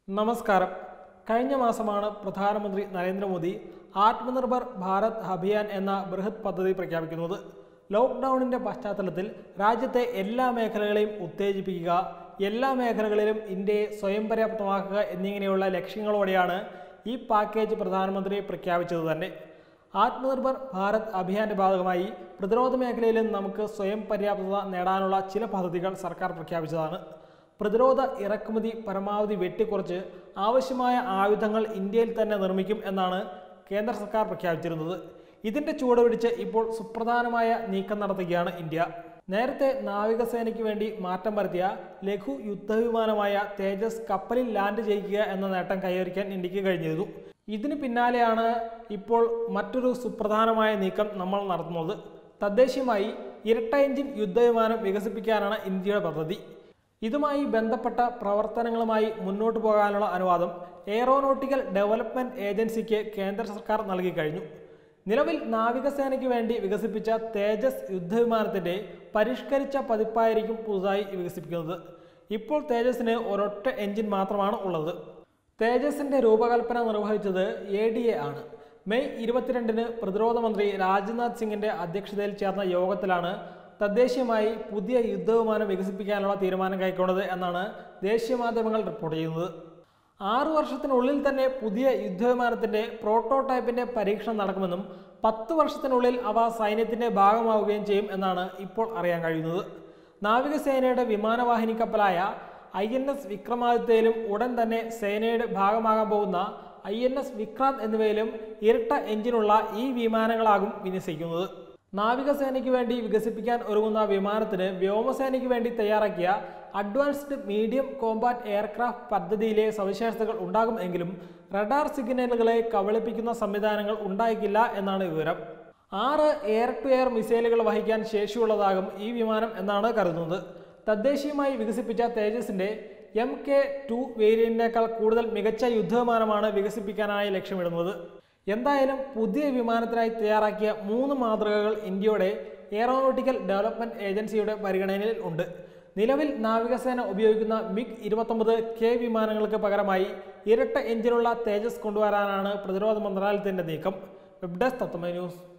നമസ്കാരം കഴിഞ്ഞ മാസമാണ് പ്രധാനമന്ത്രി നരേന്ദ്രമോദി ആത്മനിർഭർ ഭാരത് അഭിയാൻ എന്ന ബൃഹത് പദ്ധതി പ്രഖ്യാപിക്കുന്നത് ലോക്ക്ഡൌണിന്റെ പശ്ചാത്തലത്തിൽ രാജ്യത്തെ എല്ലാ മേഖലകളെയും ഉത്തേജിപ്പിക്കുക എല്ലാ മേഖലകളിലും ഇന്ത്യയെ സ്വയം പര്യാപ്തമാക്കുക എന്നിങ്ങനെയുള്ള ലക്ഷ്യങ്ങളോടെയാണ് ഈ പാക്കേജ് പ്രധാനമന്ത്രി പ്രഖ്യാപിച്ചത് തന്നെ ആത്മനിർഭർ ഭാരത് അഭിയാന്റെ ഭാഗമായി പ്രതിരോധ മേഖലയിലും നമുക്ക് സ്വയം പര്യാപ്തത നേടാനുള്ള ചില പദ്ധതികൾ സർക്കാർ പ്രഖ്യാപിച്ചതാണ് പ്രതിരോധ ഇറക്കുമതി പരമാവധി വെട്ടിക്കുറച്ച് ആവശ്യമായ ആയുധങ്ങൾ ഇന്ത്യയിൽ തന്നെ നിർമ്മിക്കും എന്നാണ് കേന്ദ്ര സർക്കാർ പ്രഖ്യാപിച്ചിരുന്നത് ഇതിന്റെ ചുവട് പിടിച്ച് ഇപ്പോൾ സുപ്രധാനമായ നീക്കം നടത്തുകയാണ് ഇന്ത്യ നേരത്തെ നാവികസേനയ്ക്ക് വേണ്ടി മാറ്റം വരുത്തിയ ലഘു യുദ്ധവിമാനമായ തേജസ് കപ്പലിൽ ലാൻഡ് ചെയ്യിക്കുക എന്ന നേട്ടം കൈവരിക്കാൻ ഇന്ത്യക്ക് കഴിഞ്ഞിരുന്നു ഇതിന് പിന്നാലെയാണ് ഇപ്പോൾ മറ്റൊരു സുപ്രധാനമായ നീക്കം നമ്മൾ നടത്തുന്നത് തദ്ദേശീയമായി ഇരട്ട എഞ്ചിൻ യുദ്ധവിമാനം വികസിപ്പിക്കാനാണ് ഇന്ത്യയുടെ പദ്ധതി ഇതുമായി ബന്ധപ്പെട്ട പ്രവർത്തനങ്ങളുമായി മുന്നോട്ട് പോകാനുള്ള അനുവാദം എയറോനോട്ടിക്കൽ ഡെവലപ്മെന്റ് ഏജൻസിക്ക് കേന്ദ്ര സർക്കാർ നൽകി കഴിഞ്ഞു നിലവിൽ നാവികസേനയ്ക്ക് വേണ്ടി വികസിപ്പിച്ച തേജസ് യുദ്ധവിമാനത്തിന്റെ പരിഷ്കരിച്ച പതിപ്പായിരിക്കും പുതുതായി വികസിപ്പിക്കുന്നത് ഇപ്പോൾ തേജസിന് ഒരൊറ്റ എഞ്ചിൻ മാത്രമാണ് ഉള്ളത് തേജസിന്റെ രൂപകൽപ്പന നിർവഹിച്ചത് എ ഡി എ ആണ് മെയ് ഇരുപത്തിരണ്ടിന് പ്രതിരോധ മന്ത്രി രാജ്നാഥ് സിംഗിന്റെ അധ്യക്ഷതയിൽ ചേർന്ന യോഗത്തിലാണ് തദ്ദേശീയമായി പുതിയ യുദ്ധവിമാനം വികസിപ്പിക്കാനുള്ള തീരുമാനം കൈക്കൊണ്ടത് എന്നാണ് ദേശീയ മാധ്യമങ്ങൾ റിപ്പോർട്ട് ചെയ്യുന്നത് ആറു വർഷത്തിനുള്ളിൽ തന്നെ പുതിയ യുദ്ധവിമാനത്തിന്റെ പ്രോട്ടോടൈപ്പിന്റെ പരീക്ഷണം നടക്കുമെന്നും പത്ത് വർഷത്തിനുള്ളിൽ അവ സൈന്യത്തിന്റെ ഭാഗമാവുകയും ചെയ്യും എന്നാണ് ഇപ്പോൾ അറിയാൻ കഴിയുന്നത് നാവികസേനയുടെ വിമാനവാഹിനി കപ്പലായ ഐ എൻ എസ് വിക്രമാദിത്യയിലും ഉടൻ തന്നെ സേനയുടെ ഭാഗമാകാൻ പോകുന്ന ഐ എൻ എസ് വിക്രാന്ത് എന്നിവയിലും ഇരട്ട എഞ്ചിനുള്ള ഈ വിമാനങ്ങളാകും വിന്യസിക്കുന്നത് നാവികസേനയ്ക്ക് വേണ്ടി വികസിപ്പിക്കാൻ ഒരുങ്ങുന്ന വിമാനത്തിന് വ്യോമസേനയ്ക്ക് വേണ്ടി തയ്യാറാക്കിയ അഡ്വാൻസ്ഡ് മീഡിയം കോമ്പാറ്റ് എയർക്രാഫ്റ്റ് പദ്ധതിയിലെ സവിശേഷതകൾ ഉണ്ടാകും എങ്കിലും റഡാർ സിഗ്നലുകളെ കബളിപ്പിക്കുന്ന സംവിധാനങ്ങൾ ഉണ്ടായിക്കില്ല എന്നാണ് വിവരം ആറ് എയർ ടു എയർ മിസൈലുകൾ വഹിക്കാൻ ശേഷിയുള്ളതാകും ഈ വിമാനം എന്നാണ് കരുതുന്നത് തദ്ദേശീയമായി വികസിപ്പിച്ച തേജസിന്റെ എം കെ ടു വേരിയന്റിനേക്കാൾ കൂടുതൽ മികച്ച യുദ്ധവിമാനമാണ് വികസിപ്പിക്കാനായി ലക്ഷ്യമിടുന്നത് എന്തായാലും പുതിയ വിമാനത്തിനായി തയ്യാറാക്കിയ മൂന്ന് മാതൃകകൾ ഇന്ത്യയുടെ എയറോനോട്ടിക്കൽ ഡെവലപ്മെന്റ് ഏജൻസിയുടെ പരിഗണനയിൽ ഉണ്ട് നിലവിൽ നാവികസേന ഉപയോഗിക്കുന്ന മിഗ് ഇരുപത്തൊമ്പത് കെ വിമാനങ്ങൾക്ക് പകരമായി ഇരട്ട എഞ്ചിനുള്ള തേജസ് കൊണ്ടുവരാനാണ് പ്രതിരോധ മന്ത്രാലയത്തിന്റെ നീക്കം വെബ് ഡെസ്ക് തത്വമേ ന്യൂസ്